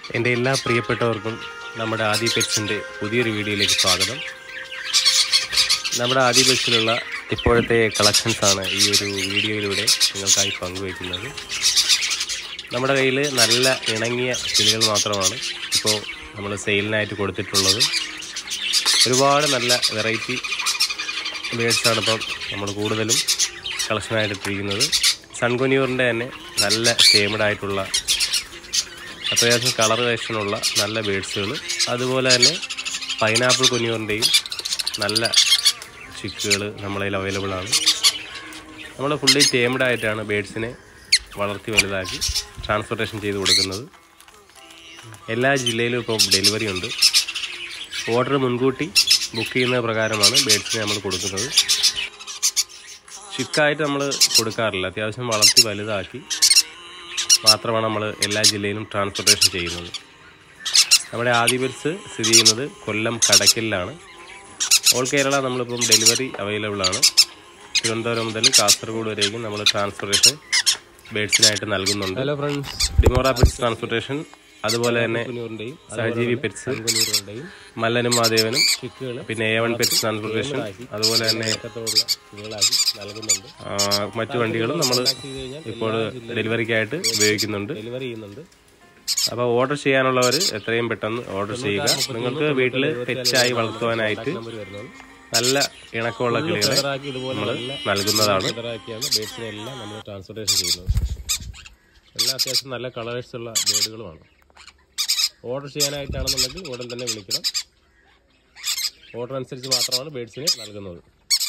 എൻ്റെ എല്ലാ പ്രിയപ്പെട്ടവർക്കും നമ്മുടെ ആദി പെറ്റ്സിൻ്റെ പുതിയൊരു വീഡിയോയിലേക്ക് സ്വാഗതം നമ്മുടെ ആദി പെറ്റ്സിലുള്ള ഇപ്പോഴത്തെ കളക്ഷൻസ് ആണ് ഈ ഒരു വീഡിയോയിലൂടെ നിങ്ങൾക്കായി പങ്കുവയ്ക്കുന്നത് നമ്മുടെ കയ്യിൽ നല്ല ഇണങ്ങിയ കിളികൾ മാത്രമാണ് ഇപ്പോൾ നമ്മൾ സെയിലിനായിട്ട് കൊടുത്തിട്ടുള്ളത് ഒരുപാട് നല്ല വെറൈറ്റി ബേഡ്സാണ് ഇപ്പം നമ്മൾ കൂടുതലും കളക്ഷനായിട്ട് ഇട്ടിരിക്കുന്നത് സൺകൊന്യൂറിൻ്റെ തന്നെ നല്ല ടേമഡ് ആയിട്ടുള്ള അത്യാവശ്യം കളർ വേഷനുള്ള നല്ല ബേഡ്സുകൾ അതുപോലെ തന്നെ പൈനാപ്പിൾ കുഞ്ഞൂറിൻ്റെയും നല്ല ചിക്കുകൾ നമ്മളതിൽ അവൈലബിൾ ആണ് നമ്മൾ ഫുള്ളി ടേംഡ് ആയിട്ടാണ് ബേഡ്സിനെ വളർത്തി വലുതാക്കി ട്രാൻസ്പോർട്ടേഷൻ ചെയ്ത് കൊടുക്കുന്നത് എല്ലാ ജില്ലയിലും ഇപ്പം ഡെലിവറി ഉണ്ട് ഓർഡർ മുൻകൂട്ടി ബുക്ക് ചെയ്യുന്ന പ്രകാരമാണ് ബേഡ്സിനെ നമ്മൾ കൊടുക്കുന്നത് ചിക്കായിട്ട് നമ്മൾ കൊടുക്കാറില്ല അത്യാവശ്യം വളർത്തി വലുതാക്കി മാത്രമാണ് നമ്മൾ എല്ലാ ജില്ലയിലും ട്രാൻസ്പോർട്ടേഷൻ ചെയ്യുന്നത് നമ്മുടെ ആദിപെറ്റ്സ് സ്ഥിതി ചെയ്യുന്നത് കൊല്ലം കടക്കലിലാണ് ഓൾ കേരള നമ്മളിപ്പം ഡെലിവറി അവൈലബിൾ ആണ് തിരുവനന്തപുരം മുതൽ കാസർഗോഡ് വരേക്കും നമ്മൾ ട്രാൻസ്പോർട്ടേഷൻ ബേഡ്സിനായിട്ട് നൽകുന്നുണ്ട് hello friends Dimora pets transportation അതുപോലെ തന്നെ കുഞ്ഞൂറിന്റെയും സഹജീവി പെറ്റ്സ് കുഞ്ഞൂറുകളുടെയും മല്ലനും മാദേവനും ചിക്കുകൾ പിന്നെ എ വൺ പെറ്റ്സ് ട്രാൻസ്പോർട്ടേഷൻ അതുപോലെ തന്നെ ഇത്തരത്തിലുള്ള ചിക്കുകളാക്കി നൽകുന്നുണ്ട് ആ, മറ്റു വണ്ടികളും നമ്മൾ ചെയ്ത് കഴിഞ്ഞാൽ ഇപ്പോൾ ഡെലിവറിക്കായിട്ട് ഉപയോഗിക്കുന്നുണ്ട് ഡെലിവറി ചെയ്യുന്നുണ്ട് അപ്പോൾ ഓർഡർ ചെയ്യാനുള്ളവർ എത്രയും പെട്ടെന്ന് ഓർഡർ ചെയ്യുക നിങ്ങൾക്ക് വീട്ടിൽ പെറ്റായി വളർത്തുവാനായിട്ട് നമ്പർ വരുന്നത് നല്ല ഇണക്കമുള്ള കിളികളെ ഫെദറാക്കി ഇതുപോലെ നമ്മൾ നല്ല നൽകുന്നതാണ് ഫെദറാക്കിയാണ് ബേഡ്സിനെ എല്ലാം നമ്മൾ ട്രാൻസ്പോർട്ടേഷൻ ചെയ്യുന്നത് എല്ലാം അത്യാവശ്യം നല്ല കളേഴ്സ് ഉള്ള ബേഡുകളുമാണ് ഓർഡർ ചെയ്യാനായിട്ടാണെന്നുണ്ടെങ്കിൽ ഉടൻ തന്നെ വിളിക്കണം ഓർഡർ അനുസരിച്ച് മാത്രമാണ് ബേഡ്സിനെ നൽകുന്നത്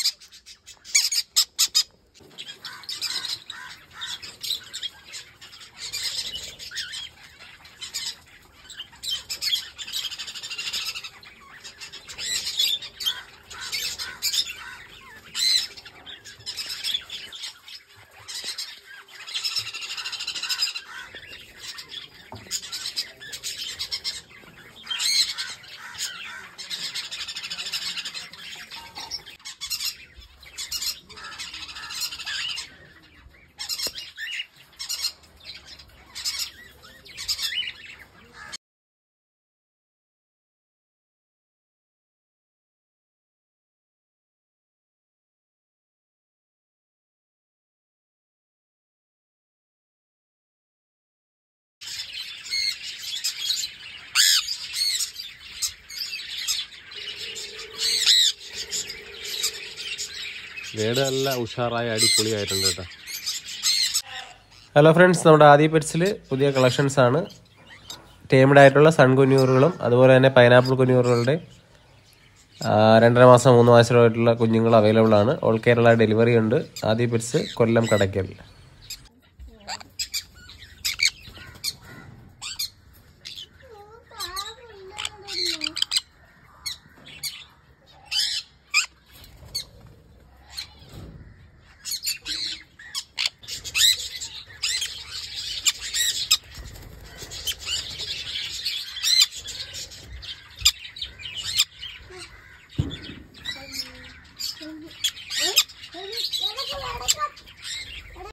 വേട് നല്ല ഉഷാറായ അടിപൊളിയായിട്ടുണ്ട് കേട്ടോ ഹലോ ഫ്രണ്ട്സ് നമ്മുടെ ആദ്യ പെറ്റ്സിൽ പുതിയ കളക്ഷൻസ് ആണ് ടേംഡ് ആയിട്ടുള്ള സൺ കുഞ്ഞൂറുകളും അതുപോലെ തന്നെ പൈനാപ്പിൾ കുഞ്ഞൂറുകളുടെ ആ, രണ്ടര മാസം മൂന്ന് മാസമായിട്ടുള്ള കുഞ്ഞുങ്ങൾ അവൈലബിൾ ആണ് ഓൾ കേരള ഡെലിവറി ഉണ്ട് ആദ്യ പെറ്റ്സ് കൊല്ലം കടയ്ക്കൽ